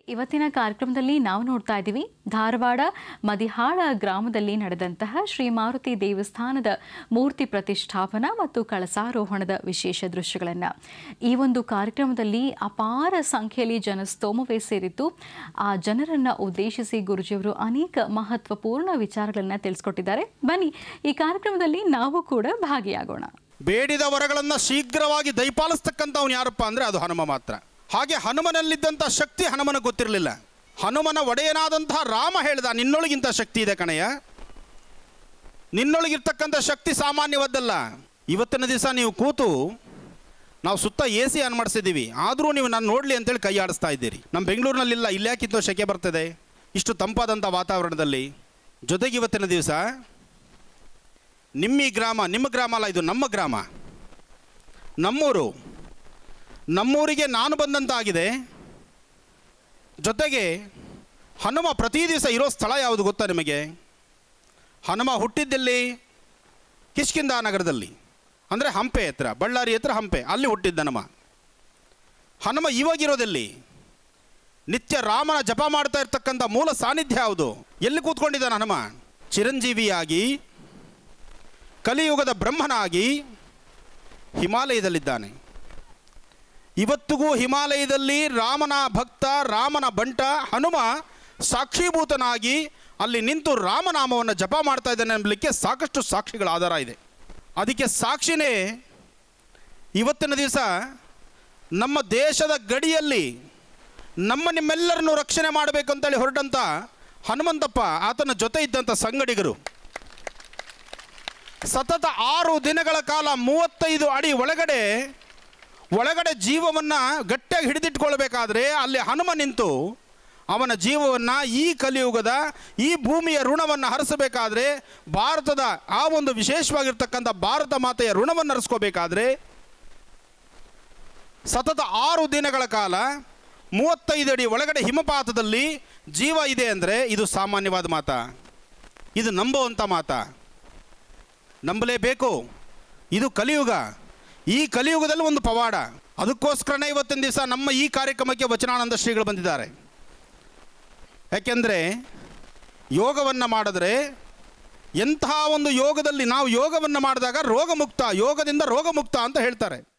ಇವತ್ತಿನ ಕಾರ್ಯಕ್ರಮದಲ್ಲಿ ನಾವು ನೋಡ್ತಾ ಇದ್ದೀವಿ ಧಾರವಾಡ ಮದಿಹಾಳ ಗ್ರಾಮದಲ್ಲಿ ನಡೆದಂತಹ ಶ್ರೀ ಮಾರುತಿ ದೇವಸ್ಥಾನದ ಮೂರ್ತಿ ಪ್ರತಿಷ್ಠಾಪನಾ ಮತ್ತು ಕಳಸಾರೋಹಣದ ವಿಶೇಷ ದೃಶ್ಯಗಳನ್ನು ಈ ಒಂದು ಕಾರ್ಯಕ್ರಮದಲ್ಲಿ ಅಪಾರ ಸಂಖ್ಯೆಯಲ್ಲಿ ಜನಸ್ತೋಮವೇ ಸೇರಿತ್ತು ಆ ಜನರನ್ನು ಉದ್ದೇಶಿಸಿ ಗುರುಜಿಯವರು ಅನೇಕ ಮಹತ್ವಪೂರ್ಣ ವಿಚಾರಗಳನ್ನು ತಿಳಿಸ್ಕೊಟ್ಟಿದ್ದಾರೆ ಬನ್ನಿ ಈ ಕಾರ್ಯಕ್ರಮದಲ್ಲಿ ನಾವು ಕೂಡ ಭಾಗಿಯಾಗೋಣ ಬೇಡಿದ ವರಗಳನ್ನು ಶೀಘ್ರವಾಗಿ ದಯಪಾಲಿಸ್ತಕ್ಕಂಥವ್ನು ಯಾರಪ್ಪ ಅಂದರೆ ಅದು ಹನುಮ ಮಾತ್ರ ಹಾಗೆ ಹನುಮನಲ್ಲಿದ್ದಂಥ ಶಕ್ತಿ ಹನುಮನ ಗೊತ್ತಿರಲಿಲ್ಲ ಹನುಮನ ಒಡೆಯನಾದಂತಹ ರಾಮ ಹೇಳ್ದ ನಿನ್ನೊಳಗಿಂತ ಶಕ್ತಿ ಇದೆ ಕಣಯ್ಯ ನಿನ್ನೊಳಗಿರ್ತಕ್ಕಂಥ ಶಕ್ತಿ ಸಾಮಾನ್ಯವಾದ್ದಲ್ಲ ಇವತ್ತಿನ ದಿವಸ ನೀವು ಕೂತು ನಾವು ಸುತ್ತ ಎ ಸಿ ಆನ್ ಮಾಡಿಸಿದ್ದೀವಿ ಆದರೂ ನೀವು ನಾನು ನೋಡಲಿ ಅಂತೇಳಿ ಕೈ ಆಡಿಸ್ತಾ ಇದ್ದೀರಿ ನಮ್ಮ ಬೆಂಗಳೂರಿನಲ್ಲಿಲ್ಲ ಇಲ್ಯಾಕಿಂತೋ ಶೆಕೆ ಬರ್ತದೆ ಇಷ್ಟು ತಂಪಾದಂಥ ವಾತಾವರಣದಲ್ಲಿ ಜೊತೆಗೆ ಇವತ್ತಿನ ದಿವಸ ನಿಮ್ಮ ಈ ಗ್ರಾಮ ನಿಮ್ಮ ಗ್ರಾಮ ಅಲ್ಲ ಇದು ನಮ್ಮ ಗ್ರಾಮ ನಮ್ಮೂರು ನಮ್ಮೂರಿಗೆ ನಾನು ಬಂದಂತಾಗಿದೆ ಜೊತೆಗೆ ಹನುಮ ಪ್ರತಿ ದಿವಸ ಇರೋ ಸ್ಥಳ ಯಾವುದು ಗೊತ್ತಾ ನಿಮಗೆ ಹನುಮ ಹುಟ್ಟಿದ್ದೆಲ್ಲಿ ಕಿಷ್ಕಿಂದ ನಗರದಲ್ಲಿ ಅಂದರೆ ಹಂಪೆ ಹತ್ರ ಬಳ್ಳಾರಿ ಹತ್ರ ಹಂಪೆ ಅಲ್ಲಿ ಹುಟ್ಟಿದ್ದ ಹನುಮ ಹನುಮ ಇವಾಗಿರೋದೆಲ್ಲಿ ನಿತ್ಯ ರಾಮನ ಜಪ ಮಾಡ್ತಾ ಇರ್ತಕ್ಕಂಥ ಮೂಲ ಸಾನ್ನಿಧ್ಯ ಯಾವುದು ಎಲ್ಲಿ ಕೂತ್ಕೊಂಡಿದ್ದಾನೆ ಹನುಮ ಚಿರಂಜೀವಿಯಾಗಿ ಕಲಿಯುಗದ ಬ್ರಹ್ಮನಾಗಿ ಹಿಮಾಲಯದಲ್ಲಿದ್ದಾನೆ ಇವತ್ತಿಗೂ ಹಿಮಾಲಯದಲ್ಲಿ ರಾಮನ ಭಕ್ತ ರಾಮನ ಬಂಟ ಹನುಮ ಸಾಕ್ಷೀಭೂತನಾಗಿ ಅಲ್ಲಿ ನಿಂತು ರಾಮನಾಮವನ್ನು ಜಪ ಮಾಡ್ತಾ ಇದ್ದಾನೆ ಅನ್ನಲಿಕ್ಕೆ ಸಾಕಷ್ಟು ಸಾಕ್ಷಿಗಳ ಆಧಾರ ಇದೆ ಅದಕ್ಕೆ ಸಾಕ್ಷಿನೇ ಇವತ್ತಿನ ದಿವಸ ನಮ್ಮ ದೇಶದ ಗಡಿಯಲ್ಲಿ ನಮ್ಮ ನಿಮ್ಮೆಲ್ಲರನ್ನು ರಕ್ಷಣೆ ಮಾಡಬೇಕಂತೇಳಿ ಹೊರಟಂಥ ಹನುಮಂತಪ್ಪ ಆತನ ಜೊತೆ ಇದ್ದಂಥ ಸಂಗಡಿಗರು ಸತತ ಆರು ದಿನಗಳ ಕಾಲ ಮೂವತ್ತೈದು ಅಡಿ ಒಳಗಡೆ ಒಳಗಡೆ ಜೀವವನ್ನು ಗಟ್ಟಿಯಾಗಿ ಹಿಡಿದಿಟ್ಕೊಳ್ಬೇಕಾದ್ರೆ ಅಲ್ಲಿ ಹನುಮ ನಿಂತು ಅವನ ಜೀವವನ್ನು ಈ ಕಲಿಯುಗದ ಈ ಭೂಮಿಯ ಋಣವನ್ನು ಹರಿಸಬೇಕಾದ್ರೆ ಭಾರತದ ಆ ಒಂದು ವಿಶೇಷವಾಗಿರ್ತಕ್ಕಂಥ ಭಾರತ ಮಾತೆಯ ಋಣವನ್ನು ಹರಿಸ್ಕೋಬೇಕಾದ್ರೆ ಸತತ ಆರು ದಿನಗಳ ಕಾಲ ಮೂವತ್ತೈದು ಅಡಿ ಒಳಗಡೆ ಹಿಮಪಾತದಲ್ಲಿ ಜೀವ ಇದೆ ಅಂದರೆ ಇದು ಸಾಮಾನ್ಯವಾದ ಮಾತಾ ಇದು ನಂಬುವಂಥ ಮಾತಾ ನಂಬಲೇಬೇಕು ಇದು ಕಲಿಯುಗ ಈ ಕಲಿಯುಗದಲ್ಲಿ ಒಂದು ಪವಾಡ ಅದಕ್ಕೋಸ್ಕರನೇ ಇವತ್ತಿನ ದಿವಸ ನಮ್ಮ ಈ ಕಾರ್ಯಕ್ರಮಕ್ಕೆ ವಚನಾನಂದ ಶ್ರೀಗಳು ಬಂದಿದ್ದಾರೆ ಯಾಕೆಂದರೆ ಯೋಗವನ್ನು ಮಾಡಿದ್ರೆ ಎಂತಹ ಒಂದು ಯೋಗದಲ್ಲಿ ನಾವು ಯೋಗವನ್ನು ಮಾಡಿದಾಗ ರೋಗಮುಕ್ತ ಯೋಗದಿಂದ ರೋಗಮುಕ್ತ ಅಂತ ಹೇಳ್ತಾರೆ